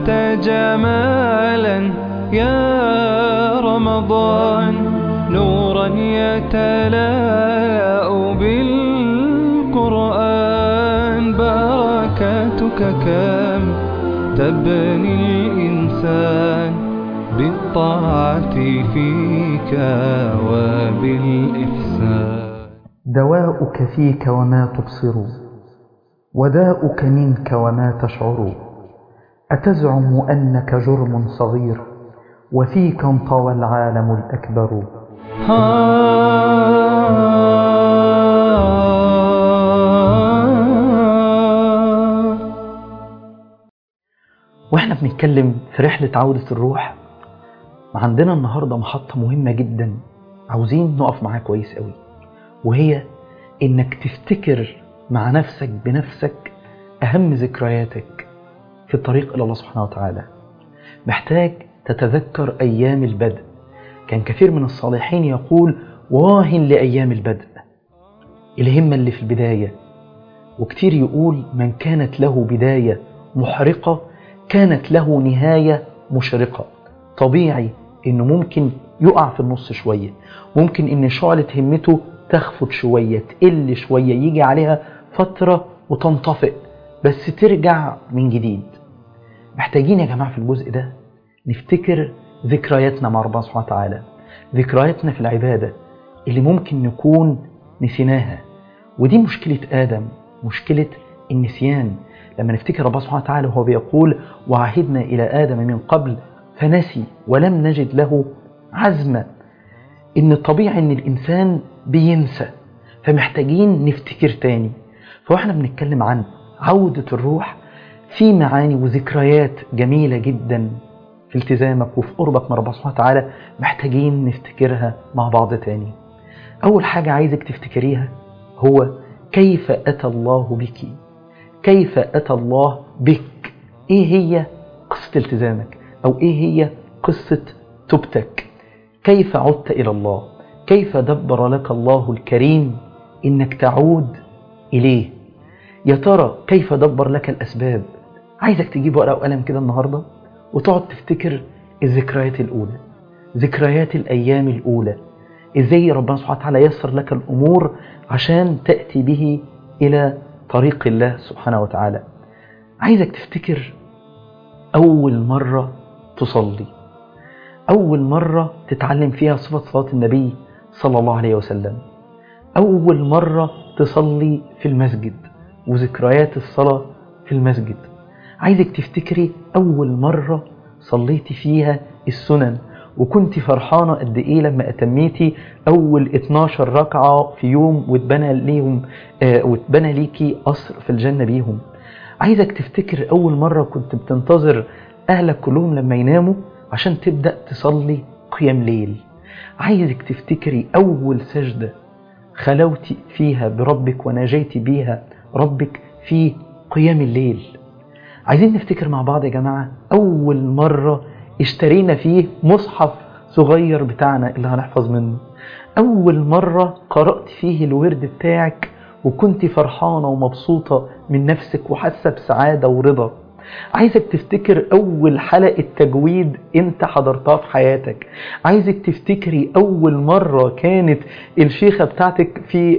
أزهرت جمالا يا رمضان نورا يتلاء بالقرآن بركاتك كم تبني الإنسان بالطاعة فيك وبالإحسان دواؤك فيك وما تبصر وداؤك منك وما تشعر أتزعم أنك جرم صغير وفيك انطوى العالم الأكبر واحنا بنتكلم في رحلة عودة الروح عندنا النهاردة محطة مهمة جدا عاوزين نقف معاها كويس قوي وهي انك تفتكر مع نفسك بنفسك اهم ذكرياتك في الطريق الى الله سبحانه وتعالى محتاج تتذكر ايام البدء كان كثير من الصالحين يقول واه لايام البدء الهمة اللي في البداية وكتير يقول من كانت له بداية محرقة كانت له نهاية مشرقة طبيعي انه ممكن يقع في النص شوية ممكن ان شعلة همته تخفت شوية تقل شوية يجي عليها فترة وتنطفئ بس ترجع من جديد محتاجين يا جماعة في الجزء ده نفتكر ذكرياتنا مع ربنا سبحانه وتعالى ذكرياتنا في العبادة اللي ممكن نكون نسيناها ودي مشكلة آدم مشكلة النسيان لما نفتكر ربنا سبحانه وتعالى وهو بيقول وعهدنا إلى آدم من قبل فنسي ولم نجد له عزما إن طبيعي إن الإنسان بينسى فمحتاجين نفتكر تاني فواحنا بنتكلم عن عودة الروح في معاني وذكريات جميلة جدا في التزامك وفي قربك من ربنا سبحانه وتعالى محتاجين نفتكرها مع بعض تاني أول حاجة عايزك تفتكريها هو كيف أتى الله بك كيف أتى الله بك إيه هي قصة التزامك أو إيه هي قصة توبتك كيف عدت إلى الله كيف دبر لك الله الكريم إنك تعود إليه يا ترى كيف دبر لك الأسباب عايزك تجيب ورقة وقلم كده النهاردة وتقعد تفتكر الذكريات الأولى ذكريات الأيام الأولى إزاي ربنا سبحانه وتعالى يسر لك الأمور عشان تأتي به إلى طريق الله سبحانه وتعالى عايزك تفتكر أول مرة تصلي أول مرة تتعلم فيها صفة صلاة النبي صلى الله عليه وسلم أول مرة تصلي في المسجد وذكريات الصلاة في المسجد عايزك تفتكري أول مرة صليتي فيها السنن وكنت فرحانة قد إيه لما أتميتي أول 12 ركعة في يوم واتبنى ليهم آه واتبنى ليكي قصر في الجنة بيهم عايزك تفتكر أول مرة كنت بتنتظر أهلك كلهم لما يناموا عشان تبدأ تصلي قيام ليل عايزك تفتكري أول سجدة خلوتي فيها بربك وناجيتي بيها ربك في قيام الليل عايزين نفتكر مع بعض يا جماعة أول مرة اشترينا فيه مصحف صغير بتاعنا اللي هنحفظ منه أول مرة قرأت فيه الورد بتاعك وكنت فرحانة ومبسوطة من نفسك وحاسة بسعادة ورضا عايزك تفتكر أول حلقة تجويد أنت حضرتها في حياتك عايزك تفتكري أول مرة كانت الشيخة بتاعتك في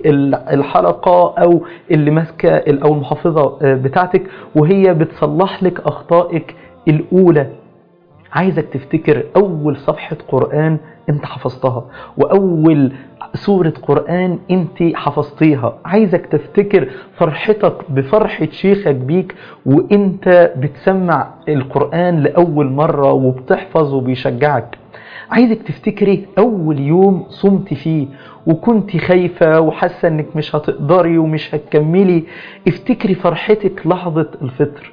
الحلقة أو اللي ماسكة أو المحافظة بتاعتك وهي بتصلح لك أخطائك الأولى عايزك تفتكر أول صفحة قرآن أنت حفظتها وأول سورة قرآن أنت حفظتيها عايزك تفتكر فرحتك بفرحة شيخك بيك وأنت بتسمع القرآن لأول مرة وبتحفظ وبيشجعك عايزك تفتكري أول يوم صمت فيه وكنت خايفة وحاسة انك مش هتقدري ومش هتكملي افتكري فرحتك لحظة الفطر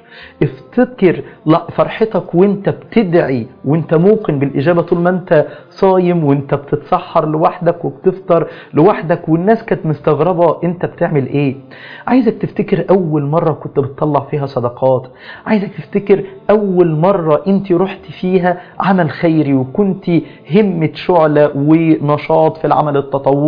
افتكر فرحتك وانت بتدعي وانت موقن بالإجابة طول ما انت صايم وانت بتتسحر لوحدك وبتفطر لوحدك والناس كانت مستغربة انت بتعمل ايه عايزك تفتكر اول مرة كنت بتطلع فيها صدقات عايزك تفتكر اول مرة انت رحت فيها عمل خيري وكنت همة شعلة ونشاط في العمل التطوعي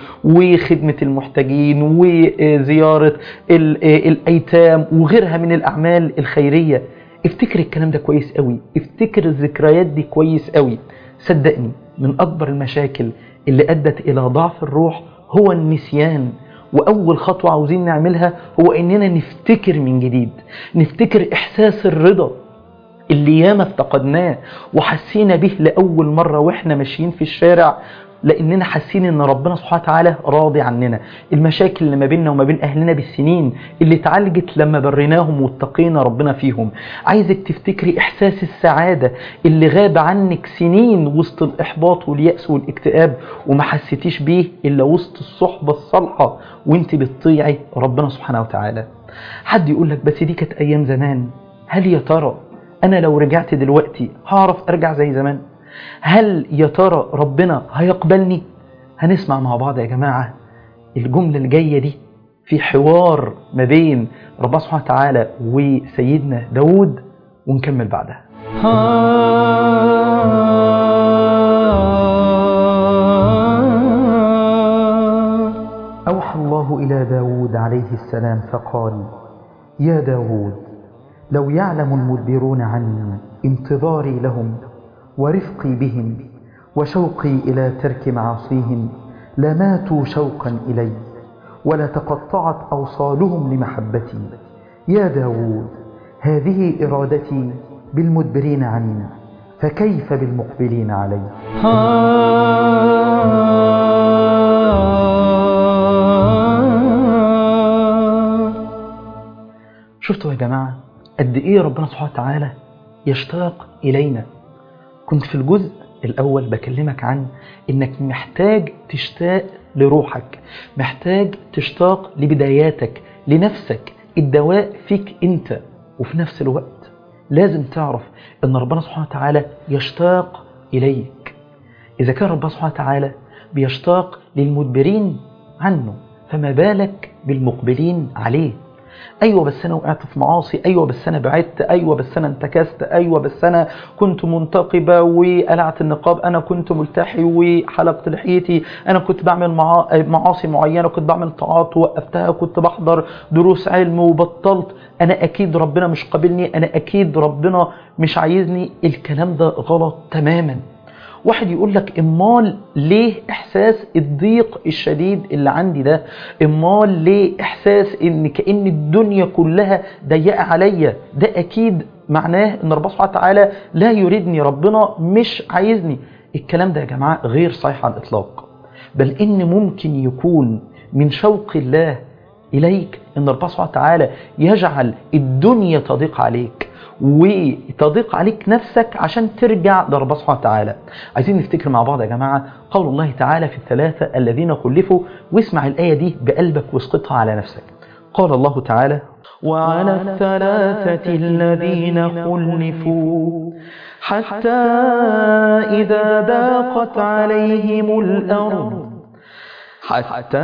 وخدمة المحتاجين وزيارة الأيتام وغيرها من الأعمال الخيرية افتكر الكلام ده كويس قوي افتكر الذكريات دي كويس قوي صدقني من أكبر المشاكل اللي أدت إلى ضعف الروح هو النسيان وأول خطوة عاوزين نعملها هو إننا نفتكر من جديد نفتكر إحساس الرضا اللي ياما افتقدناه وحسينا به لأول مرة وإحنا ماشيين في الشارع لأننا حاسين إن ربنا سبحانه وتعالى راضي عننا المشاكل اللي ما بيننا وما بين أهلنا بالسنين اللي اتعالجت لما بريناهم واتقينا ربنا فيهم عايزك تفتكري إحساس السعادة اللي غاب عنك سنين وسط الإحباط واليأس والاكتئاب وما حسيتيش بيه إلا وسط الصحبة الصالحة وانت بتطيعي ربنا سبحانه وتعالى حد يقول لك بس دي كانت أيام زمان هل يا ترى أنا لو رجعت دلوقتي هعرف أرجع زي زمان هل يا ترى ربنا هيقبلني هنسمع مع بعض يا جماعة الجملة الجاية دي في حوار ما بين ربنا سبحانه وتعالى وسيدنا داود ونكمل بعدها أوحى الله إلى داود عليه السلام فقال يا داود لو يعلم المدبرون عني انتظاري لهم ورفقي بهم وشوقي إلى ترك معاصيهم لماتوا شوقا إلي ولتقطعت أوصالهم لمحبتي يا داود هذه إرادتي بالمدبرين عني فكيف بالمقبلين علي شفتوا يا جماعة قد إيه ربنا سبحانه وتعالى يشتاق إلينا كنت في الجزء الأول بكلمك عن إنك محتاج تشتاق لروحك محتاج تشتاق لبداياتك لنفسك الدواء فيك أنت وفي نفس الوقت لازم تعرف إن ربنا سبحانه وتعالى يشتاق إليك إذا كان ربنا سبحانه وتعالى بيشتاق للمدبرين عنه فما بالك بالمقبلين عليه ايوه بس انا وقعت في معاصي ايوه بس انا بعدت ايوه بس انا انتكست ايوه بس انا كنت منتقبه وقلعت النقاب انا كنت ملتحي وحلقت لحيتي انا كنت بعمل معا... معاصي معينه كنت بعمل طاعات ووقفتها كنت بحضر دروس علم وبطلت انا اكيد ربنا مش قابلني انا اكيد ربنا مش عايزني الكلام ده غلط تماما واحد يقول لك امال ليه احساس الضيق الشديد اللي عندي ده امال ليه احساس ان كأن الدنيا كلها ضيقه عليا ده اكيد معناه ان ربنا سبحانه وتعالى لا يريدني ربنا مش عايزني الكلام ده يا جماعه غير صحيح على الاطلاق بل ان ممكن يكون من شوق الله اليك ان ربنا سبحانه وتعالى يجعل الدنيا تضيق عليك وتضيق عليك نفسك عشان ترجع لربنا سبحانه وتعالى عايزين نفتكر مع بعض يا جماعة قول الله تعالى في الثلاثة الذين خلفوا واسمع الآية دي بقلبك واسقطها على نفسك قال الله تعالى وعلى الثلاثة الذين خلفوا حتى إذا ضاقت عليهم الأرض حتى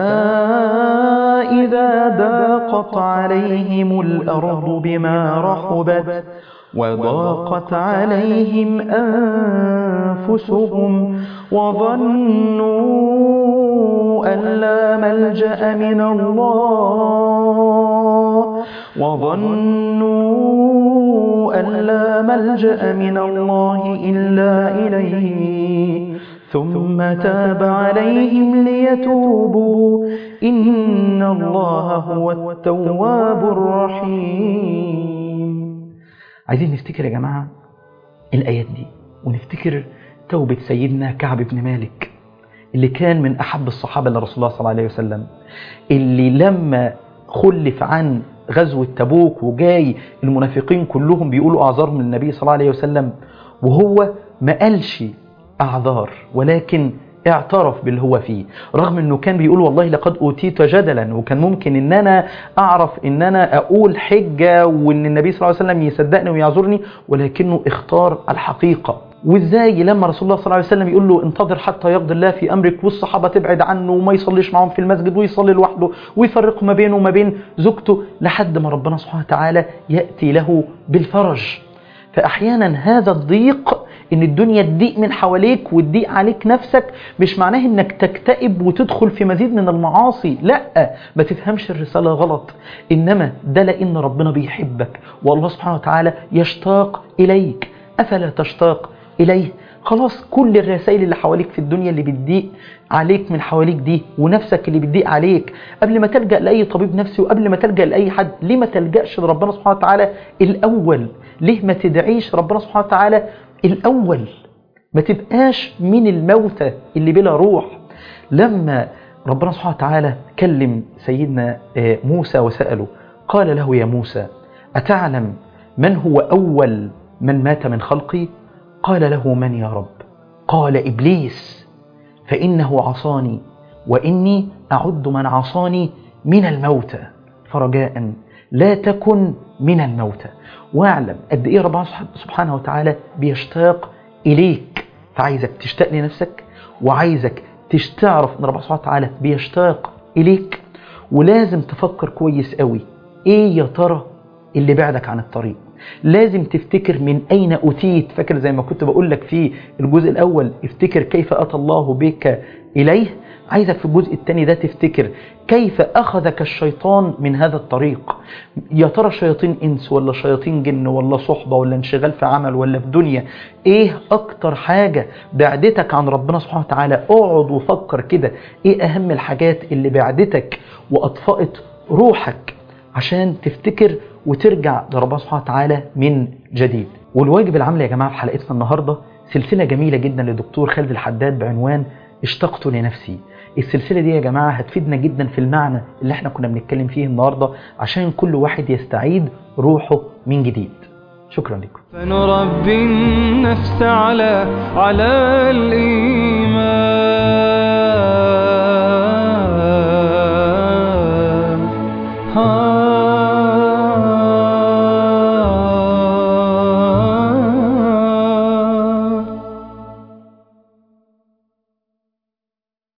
إذا ضاقت عليهم الأرض بما رحبت وضاقت عليهم أنفسهم وظنوا أن لا ملجأ من الله وظنوا أن لا ملجأ من الله إلا إليه ثم تاب عليهم ليتوبوا إن الله هو التواب الرحيم عايزين نفتكر يا جماعة الآيات دي ونفتكر توبة سيدنا كعب بن مالك اللي كان من أحب الصحابة لرسول الله صلى الله عليه وسلم اللي لما خلف عن غزوة تبوك وجاي المنافقين كلهم بيقولوا أعذار من النبي صلى الله عليه وسلم وهو ما قالش أعذار ولكن اعترف باللي هو فيه رغم انه كان بيقول والله لقد اوتيت جدلا وكان ممكن ان انا اعرف ان انا اقول حجة وان النبي صلى الله عليه وسلم يصدقني ويعذرني ولكنه اختار الحقيقة وازاي لما رسول الله صلى الله عليه وسلم يقول له انتظر حتى يقضي الله في امرك والصحابه تبعد عنه وما يصليش معهم في المسجد ويصلي لوحده ويفرق ما بينه وما بين زوجته لحد ما ربنا سبحانه وتعالى ياتي له بالفرج فاحيانا هذا الضيق ان الدنيا تضيق من حواليك وتضيق عليك نفسك مش معناه انك تكتئب وتدخل في مزيد من المعاصي لا ما تفهمش الرسالة غلط انما ده لان ربنا بيحبك والله سبحانه وتعالى يشتاق اليك افلا تشتاق اليه خلاص كل الرسائل اللي حواليك في الدنيا اللي بتضيق عليك من حواليك دي ونفسك اللي بتضيق عليك قبل ما تلجأ لأي طبيب نفسي وقبل ما تلجأ لأي حد ليه ما تلجأش لربنا سبحانه وتعالى الأول ليه ما تدعيش ربنا سبحانه وتعالى الأول ما تبقاش من الموتى اللي بلا روح لما ربنا سبحانه وتعالى كلم سيدنا موسى وسأله قال له يا موسى أتعلم من هو أول من مات من خلقي قال له من يا رب قال إبليس فإنه عصاني وإني أعد من عصاني من الموتى فرجاء لا تكن من الموتى واعلم قد إيه ربنا سبحانه وتعالى بيشتاق إليك فعايزك تشتاق لنفسك وعايزك تعرف ان ربنا سبحانه وتعالى بيشتاق إليك ولازم تفكر كويس قوي إيه يا ترى اللي بعدك عن الطريق لازم تفتكر من أين أتيت فاكر زي ما كنت بقول لك في الجزء الأول افتكر كيف أتى الله بك إليه عايزك في الجزء الثاني ده تفتكر كيف أخذك الشيطان من هذا الطريق يا ترى شياطين إنس ولا شياطين جن ولا صحبة ولا انشغال في عمل ولا في دنيا إيه أكتر حاجة بعدتك عن ربنا سبحانه وتعالى اقعد وفكر كده إيه أهم الحاجات اللي بعدتك وأطفأت روحك عشان تفتكر وترجع لربنا سبحانه وتعالى من جديد والواجب العملي يا جماعة في حلقتنا النهاردة سلسلة جميلة جدا للدكتور خالد الحداد بعنوان اشتقت لنفسي السلسلة دي يا جماعة هتفيدنا جدا في المعنى اللي احنا كنا بنتكلم فيه النهاردة عشان كل واحد يستعيد روحه من جديد شكرا لكم فنربي النفس على على الإيمان